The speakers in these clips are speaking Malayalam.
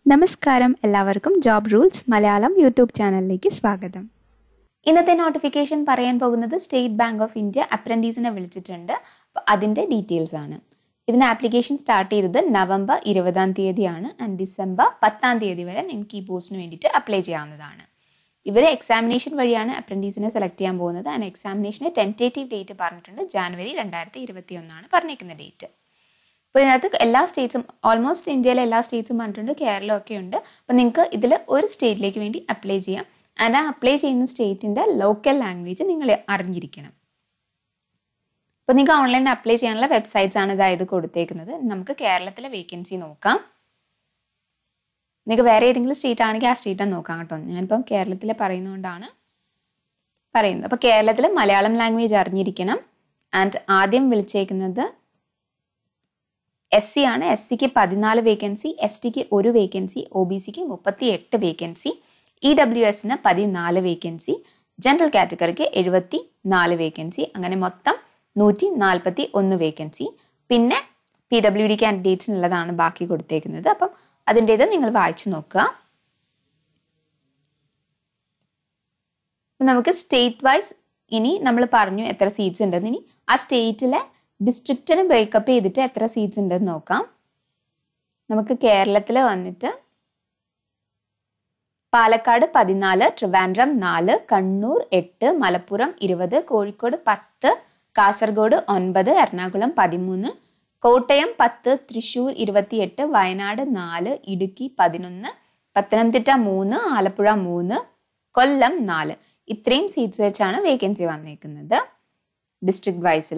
നമസ്കാരം എല്ലാവർക്കും ജോബ് റൂൾസ് മലയാളം യൂട്യൂബ് ചാനലിലേക്ക് സ്വാഗതം ഇന്നത്തെ നോട്ടിഫിക്കേഷൻ പറയാൻ പോകുന്നത് സ്റ്റേറ്റ് ബാങ്ക് ഓഫ് ഇന്ത്യ അപ്രൻറ്റീസിനെ വിളിച്ചിട്ടുണ്ട് അപ്പോൾ അതിൻ്റെ ഡീറ്റെയിൽസ് ആണ് ഇതിന് ആപ്ലിക്കേഷൻ സ്റ്റാർട്ട് ചെയ്തത് നവംബർ ഇരുപതാം തീയതിയാണ് ആൻഡ് ഡിസംബർ പത്താം തീയതി വരെ നിങ്ങൾക്ക് ഈ പോസ്റ്റിന് വേണ്ടിയിട്ട് അപ്ലൈ ചെയ്യാവുന്നതാണ് ഇവർ എക്സാമിനേഷൻ വഴിയാണ് അപ്രൻറ്റീസിനെ സെലക്ട് ചെയ്യാൻ പോകുന്നത് ആൻഡ് എക്സാമിനേഷന് ടെൻറ്റേറ്റീവ് ഡേറ്റ് പറഞ്ഞിട്ടുണ്ട് ജാനുവരി രണ്ടായിരത്തി ഇരുപത്തി ഒന്നാണ് പറഞ്ഞിരിക്കുന്ന ഡേറ്റ് അപ്പോൾ ഇതിനകത്ത് എല്ലാ സ്റ്റേറ്റ്സും ഓൾമോസ്റ്റ് ഇന്ത്യയിലെ എല്ലാ സ്റ്റേറ്റ്സും പറഞ്ഞിട്ടുണ്ട് കേരളം ഒക്കെ ഉണ്ട് അപ്പോൾ നിങ്ങൾക്ക് ഇതിൽ ഒരു സ്റ്റേറ്റിലേക്ക് വേണ്ടി അപ്ലൈ ചെയ്യാം ആൻഡ് ആ അപ്ലൈ ചെയ്യുന്ന സ്റ്റേറ്റിൻ്റെ ലോക്കൽ ലാംഗ്വേജ് നിങ്ങൾ അറിഞ്ഞിരിക്കണം അപ്പോൾ നിങ്ങൾക്ക് ഓൺലൈനിൽ അപ്ലൈ ചെയ്യാനുള്ള വെബ്സൈറ്റ്സ് ആണ് ഇതായത് കൊടുത്തേക്കുന്നത് നമുക്ക് കേരളത്തിലെ വേക്കൻസി നോക്കാം നിങ്ങൾക്ക് വേറെ ഏതെങ്കിലും സ്റ്റേറ്റ് ആണെങ്കിൽ ആ സ്റ്റേറ്റ് നോക്കാം കേട്ടോ ഞാനിപ്പം കേരളത്തിലെ പറയുന്നതുകൊണ്ടാണ് പറയുന്നത് അപ്പോൾ കേരളത്തിൽ മലയാളം ലാംഗ്വേജ് അറിഞ്ഞിരിക്കണം ആൻഡ് ആദ്യം വിളിച്ചേക്കുന്നത് എസ് സി ആണ് എസ് സിക്ക് പതിനാല് വേക്കൻസി എസ് ടിക്ക് ഒരു വേക്കൻസി ഒ ബി സിക്ക് മുപ്പത്തി എട്ട് വേക്കൻസി ഇ ഡബ്ല്യു എസിന് പതിനാല് വേക്കൻസി ജനറൽ കാറ്റഗറിക്ക് എഴുപത്തി നാല് വേക്കൻസി അങ്ങനെ മൊത്തം നൂറ്റി നാൽപ്പത്തി ഒന്ന് വേക്കൻസി പിന്നെ പി ഡബ്ല്യു ഡി കാൻഡിഡേറ്റ്സിനുള്ളതാണ് ബാക്കി കൊടുത്തേക്കുന്നത് അപ്പം അതിൻ്റേത് നിങ്ങൾ വായിച്ചു നോക്കുക നമുക്ക് സ്റ്റേറ്റ് വൈസ് ഇനി നമ്മൾ പറഞ്ഞു എത്ര സീറ്റ്സ് ഉണ്ടെന്ന് ഇനി ആ സ്റ്റേറ്റിലെ ഡിസ്ട്രിക്റ്റിന് ബ്രേക്കപ്പ് ചെയ്തിട്ട് എത്ര സീറ്റ്സ് ഉണ്ടെന്ന് നോക്കാം നമുക്ക് കേരളത്തിൽ വന്നിട്ട് പാലക്കാട് പതിനാല് ട്രിവാൻഡ്രം നാല് കണ്ണൂർ എട്ട് മലപ്പുറം ഇരുപത് കോഴിക്കോട് പത്ത് കാസർഗോഡ് ഒൻപത് എറണാകുളം പതിമൂന്ന് കോട്ടയം പത്ത് തൃശൂർ ഇരുപത്തിയെട്ട് വയനാട് നാല് ഇടുക്കി പതിനൊന്ന് പത്തനംതിട്ട മൂന്ന് ആലപ്പുഴ മൂന്ന് കൊല്ലം നാല് ഇത്രയും സീറ്റ്സ് വെച്ചാണ് വേക്കൻസി വന്നേക്കുന്നത് ഡിസ്ട്രിക്ട് വൈസിൽ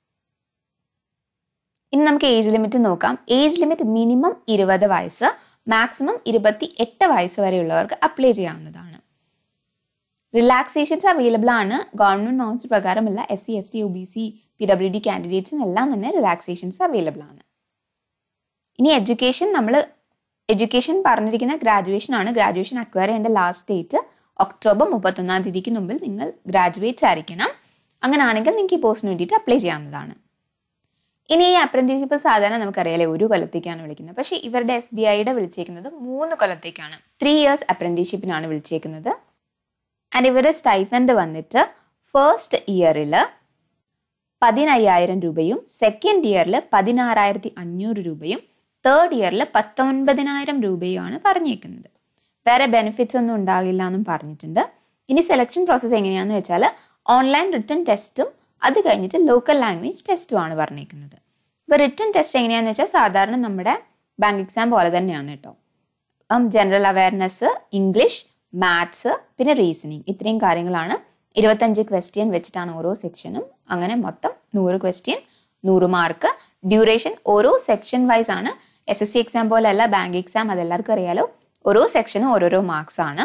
ഇനി നമുക്ക് ഏജ് ലിമിറ്റ് നോക്കാം ഏജ് ലിമിറ്റ് മിനിമം ഇരുപത് വയസ്സ് മാക്സിമം ഇരുപത്തി എട്ട് വയസ്സ് വരെയുള്ളവർക്ക് അപ്ലൈ ചെയ്യാവുന്നതാണ് റിലാക്സേഷൻസ് അവൈലബിൾ ആണ് ഗവൺമെന്റ് നോംസ് പ്രകാരമുള്ള S C S T O B C P W D കാൻഡിഡേറ്റ്സിനെല്ലാം തന്നെ റിലാക്സേഷൻസ് അവൈലബിൾ ആണ് ഇനി എഡ്യൂക്കേഷൻ നമ്മൾ എഡ്യൂക്കേഷൻ പറഞ്ഞിരിക്കുന്ന ഗ്രാജുവേഷൻ ആണ് ഗ്രാജുവേഷൻ അക്വയർ ചെയ്യേണ്ട ലാസ്റ്റ് ഡേറ്റ് ഒക്ടോബർ മുപ്പത്തൊന്നാം തീയതിക്ക് മുമ്പിൽ നിങ്ങൾ ഗ്രാജുവേറ്റ്സ് ആയിരിക്കണം അങ്ങനെയാണെങ്കിൽ നിങ്ങൾക്ക് ഈ പോസ്റ്റിന് വേണ്ടിയിട്ട് അപ്ലൈ ചെയ്യാവുന്നതാണ് ഇനി ഈ അപ്രന്റീഷിപ്പ് സാധാരണ നമുക്കറിയാലേ ഒരു കൊല്ലത്തേക്കാണ് വിളിക്കുന്നത് പക്ഷേ ഇവരുടെ എസ് ബി ഐയുടെ വിളിച്ചേക്കുന്നത് മൂന്ന് കൊല്ലത്തേക്കാണ് ത്രീ ഇയേഴ്സ് അപ്രന്റീഷിപ്പിനാണ് വിളിച്ചേക്കുന്നത് ആൻഡ് ഇവരുടെ സ്റ്റൈഫൻഡ് വന്നിട്ട് ഫസ്റ്റ് ഇയറിൽ പതിനയ്യായിരം രൂപയും സെക്കൻഡ് ഇയറിൽ പതിനാറായിരത്തി അഞ്ഞൂറ് രൂപയും തേർഡ് ഇയറിൽ പത്തൊൻപതിനായിരം രൂപയുമാണ് പറഞ്ഞേക്കുന്നത് വേറെ ബെനിഫിറ്റ്സ് ഒന്നും ഉണ്ടാകില്ല എന്നും പറഞ്ഞിട്ടുണ്ട് ഇനി സെലക്ഷൻ പ്രോസസ്സ് എങ്ങനെയാണെന്ന് വെച്ചാൽ ഓൺലൈൻ റിട്ടേൺ ടെസ്റ്റും അത് കഴിഞ്ഞിട്ട് ലോക്കൽ ലാംഗ്വേജ് ടെസ്റ്റുമാണ് പറഞ്ഞേക്കുന്നത് ഇപ്പോൾ റിട്ടേൺ ടെസ്റ്റ് എങ്ങനെയാണെന്ന് വെച്ചാൽ സാധാരണ നമ്മുടെ ബാങ്ക് എക്സാം പോലെ തന്നെയാണ് കേട്ടോ അപ്പം ജനറൽ അവയർനെസ് ഇംഗ്ലീഷ് മാത്സ് പിന്നെ റീസണിങ് ഇത്രയും കാര്യങ്ങളാണ് ഇരുപത്തഞ്ച് ക്വസ്റ്റ്യൻ വെച്ചിട്ടാണ് ഓരോ സെക്ഷനും അങ്ങനെ മൊത്തം നൂറ് ക്വസ്റ്റ്യൻ നൂറ് മാർക്ക് ഡ്യൂറേഷൻ ഓരോ സെക്ഷൻ വൈസ് ആണ് എസ് എസ് സി എക്സാം പോലെ അല്ല ബാങ്ക് എക്സാം അതെല്ലാവർക്കും അറിയാലോ ഓരോ സെക്ഷനും ഓരോരോ മാർക്സ് ആണ്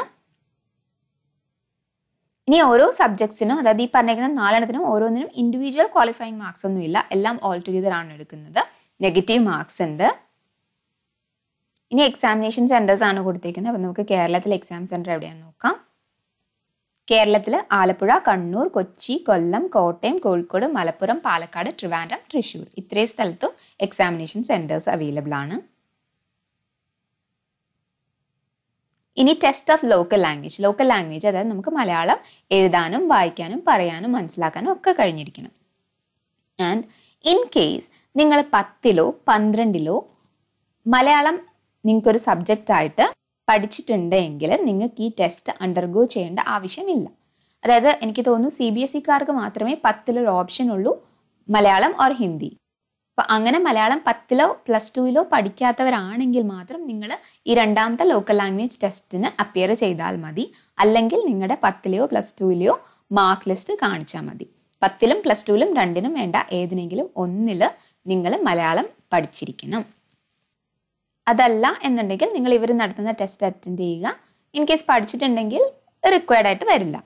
ഇനി ഓരോ സബ്ജക്ട്സിനും അതായത് ഈ പറഞ്ഞിരിക്കുന്ന നാലെണ്ണത്തിനും ഓരോന്നിനും ഇൻഡിവിജ്വൽ ക്വാളിഫയിങ് മാർക്സ് ഒന്നുമില്ല എല്ലാം ഓൾ ടുഗെദർ ആണ് എടുക്കുന്നത് നെഗറ്റീവ് മാർക്സ് ഉണ്ട് ഇനി എക്സാമിനേഷൻ സെന്റേഴ്സ് ആണ് കൊടുത്തേക്കുന്നത് അപ്പം നമുക്ക് കേരളത്തിലെ എക്സാം സെന്റർ എവിടെയാണെന്ന് നോക്കാം കേരളത്തിൽ ആലപ്പുഴ കണ്ണൂർ കൊച്ചി കൊല്ലം കോട്ടയം കോഴിക്കോട് മലപ്പുറം പാലക്കാട് ട്രിവാൻഡ്രം തൃശ്ശൂർ ഇത്രയും സ്ഥലത്തും എക്സാമിനേഷൻ സെന്റേഴ്സ് അവൈലബിൾ ആണ് ഇനി test of local language local language അതായത് നമുക്ക് മലയാളം എഴുതാനും വായിക്കാനും പറയാനും മനസ്സിലാക്കാനും ഒക്കെ കഴിഞ്ഞിരിക്കണം ആൻഡ് ഇൻ കേസ് നിങ്ങൾ പത്തിലോ പന്ത്രണ്ടിലോ മലയാളം നിങ്ങൾക്കൊരു സബ്ജക്റ്റ് ആയിട്ട് പഠിച്ചിട്ടുണ്ട് എങ്കിൽ നിങ്ങൾക്ക് ഈ ടെസ്റ്റ് അണ്ടർഗോ ചെയ്യേണ്ട ആവശ്യമില്ല അതായത് എനിക്ക് തോന്നുന്നു സി ബി എസ് ഇക്കാർക്ക് മാത്രമേ പത്തിലൊരു ഓപ്ഷൻ ഉള്ളൂ മലയാളം ഓർ ഹിന്ദി അപ്പം അങ്ങനെ മലയാളം പത്തിലോ പ്ലസ് ടുവിലോ പഠിക്കാത്തവരാണെങ്കിൽ മാത്രം നിങ്ങൾ ഈ രണ്ടാമത്തെ ലോക്കൽ ലാംഗ്വേജ് ടെസ്റ്റിന് അപ്പിയർ ചെയ്താൽ മതി അല്ലെങ്കിൽ നിങ്ങളുടെ പത്തിലെയോ പ്ലസ് ടുവിലെയോ മാർക്ക് ലിസ്റ്റ് കാണിച്ചാൽ മതി പത്തിലും പ്ലസ് ടുവിലും രണ്ടിനും വേണ്ട ഏതിനെങ്കിലും ഒന്നിൽ നിങ്ങൾ മലയാളം പഠിച്ചിരിക്കണം അതല്ല എന്നുണ്ടെങ്കിൽ നിങ്ങൾ ഇവർ നടത്തുന്ന ടെസ്റ്റ് അറ്റൻഡ് ചെയ്യുക ഇൻ കേസ് പഠിച്ചിട്ടുണ്ടെങ്കിൽ റിക്വയർഡ് ആയിട്ട് വരില്ല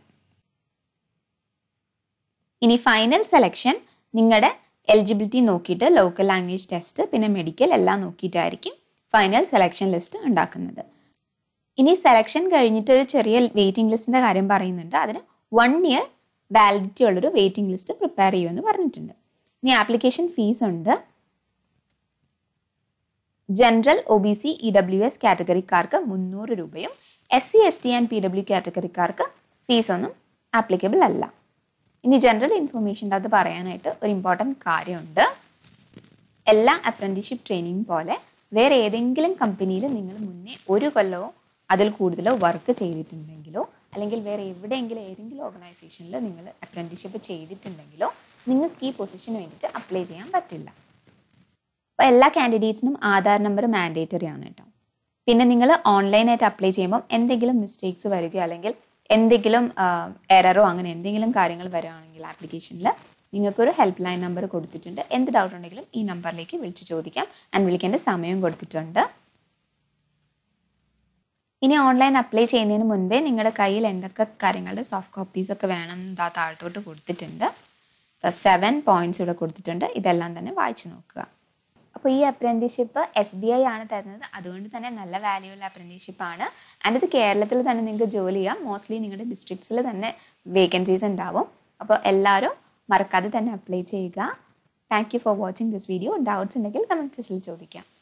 ഇനി ഫൈനൽ സെലക്ഷൻ നിങ്ങളുടെ എലിജിബിലിറ്റി നോക്കിയിട്ട് ലോക്കൽ ലാംഗ്വേജ് ടെസ്റ്റ് പിന്നെ മെഡിക്കൽ എല്ലാം നോക്കിയിട്ടായിരിക്കും ഫൈനൽ സെലക്ഷൻ ലിസ്റ്റ് ഉണ്ടാക്കുന്നത് ഇനി സെലക്ഷൻ കഴിഞ്ഞിട്ട് ഒരു ചെറിയ വെയിറ്റിംഗ് ലിസ്റ്റിൻ്റെ കാര്യം പറയുന്നുണ്ട് അതിന് വൺ ഇയർ വാലിഡിറ്റി ഉള്ളൊരു വെയിറ്റിംഗ് ലിസ്റ്റ് പ്രിപ്പയർ ചെയ്യുമെന്ന് പറഞ്ഞിട്ടുണ്ട് ഇനി ആപ്ലിക്കേഷൻ ഫീസ് ഉണ്ട് general O B C E W S കാറ്റഗറിക്കാർക്ക് മുന്നൂറ് രൂപയും S C S T and P W കാറ്റഗറിക്കാർക്ക് ഫീസൊന്നും ആപ്ലിക്കബിൾ അല്ല ഇനി ജനറൽ ഇൻഫർമേഷൻ്റെ അത് പറയാനായിട്ട് ഒരു ഇമ്പോർട്ടൻറ്റ് കാര്യമുണ്ട് എല്ലാ അപ്രന്റീഷിപ്പ് ട്രെയിനിങ് പോലെ വേറെ ഏതെങ്കിലും കമ്പനിയിൽ നിങ്ങൾ മുന്നേ ഒരു കൊല്ലമോ അതിൽ കൂടുതലോ വർക്ക് ചെയ്തിട്ടുണ്ടെങ്കിലോ അല്ലെങ്കിൽ വേറെ എവിടെയെങ്കിലും ഏതെങ്കിലും ഓർഗനൈസേഷനിൽ നിങ്ങൾ അപ്രന്റീഷിപ്പ് ചെയ്തിട്ടുണ്ടെങ്കിലോ നിങ്ങൾക്ക് ഈ പൊസിഷന് വേണ്ടിയിട്ട് അപ്ലൈ ചെയ്യാൻ പറ്റില്ല അപ്പോൾ എല്ലാ കാൻഡിഡേറ്റ്സിനും ആധാർ നമ്പർ മാൻഡേറ്ററി ആണ് കേട്ടോ പിന്നെ നിങ്ങൾ ഓൺലൈനായിട്ട് അപ്ലൈ ചെയ്യുമ്പോൾ എന്തെങ്കിലും മിസ്റ്റേക്സ് വരികയോ അല്ലെങ്കിൽ എന്തെങ്കിലും എററോ അങ്ങനെ എന്തെങ്കിലും കാര്യങ്ങൾ വരികയാണെങ്കിൽ ആപ്ലിക്കേഷനിൽ നിങ്ങൾക്കൊരു ഹെൽപ്പ് ലൈൻ നമ്പർ കൊടുത്തിട്ടുണ്ട് എന്ത് ഡൗട്ട് ഉണ്ടെങ്കിലും ഈ നമ്പറിലേക്ക് വിളിച്ച് ചോദിക്കാം ആൻഡ് വിളിക്കേണ്ട സമയം കൊടുത്തിട്ടുണ്ട് ഇനി ഓൺലൈൻ അപ്ലൈ ചെയ്യുന്നതിന് മുൻപേ നിങ്ങളുടെ കയ്യിൽ എന്തൊക്കെ കാര്യങ്ങളുടെ സോഫ്റ്റ് കോപ്പീസ് ഒക്കെ വേണം ഇതാ താഴത്തോട്ട് കൊടുത്തിട്ടുണ്ട് സെവൻ പോയിന്റ്സ് ഇവിടെ കൊടുത്തിട്ടുണ്ട് ഇതെല്ലാം തന്നെ വായിച്ചു നോക്കുക അപ്പോൾ ഈ അപ്രന്റീഷിപ്പ് എസ് ബി ഐ ആണ് തരുന്നത് അതുകൊണ്ട് തന്നെ നല്ല വാല്യൂ ഉള്ള അപ്രന്റീഷിപ്പ് ആണ് ആൻഡ് ഇത് കേരളത്തിൽ തന്നെ നിങ്ങൾക്ക് ജോലി ചെയ്യാം മോസ്റ്റ്ലി നിങ്ങളുടെ ഡിസ്ട്രിക്ട്സിൽ തന്നെ വേക്കൻസീസ് ഉണ്ടാവും അപ്പോൾ എല്ലാവരും മറക്കാതെ തന്നെ അപ്ലൈ ചെയ്യുക thank you for watching this video doubts ഉണ്ടെങ്കിൽ കമൻറ്റ് സെക്ഷനിൽ ചോദിക്കാം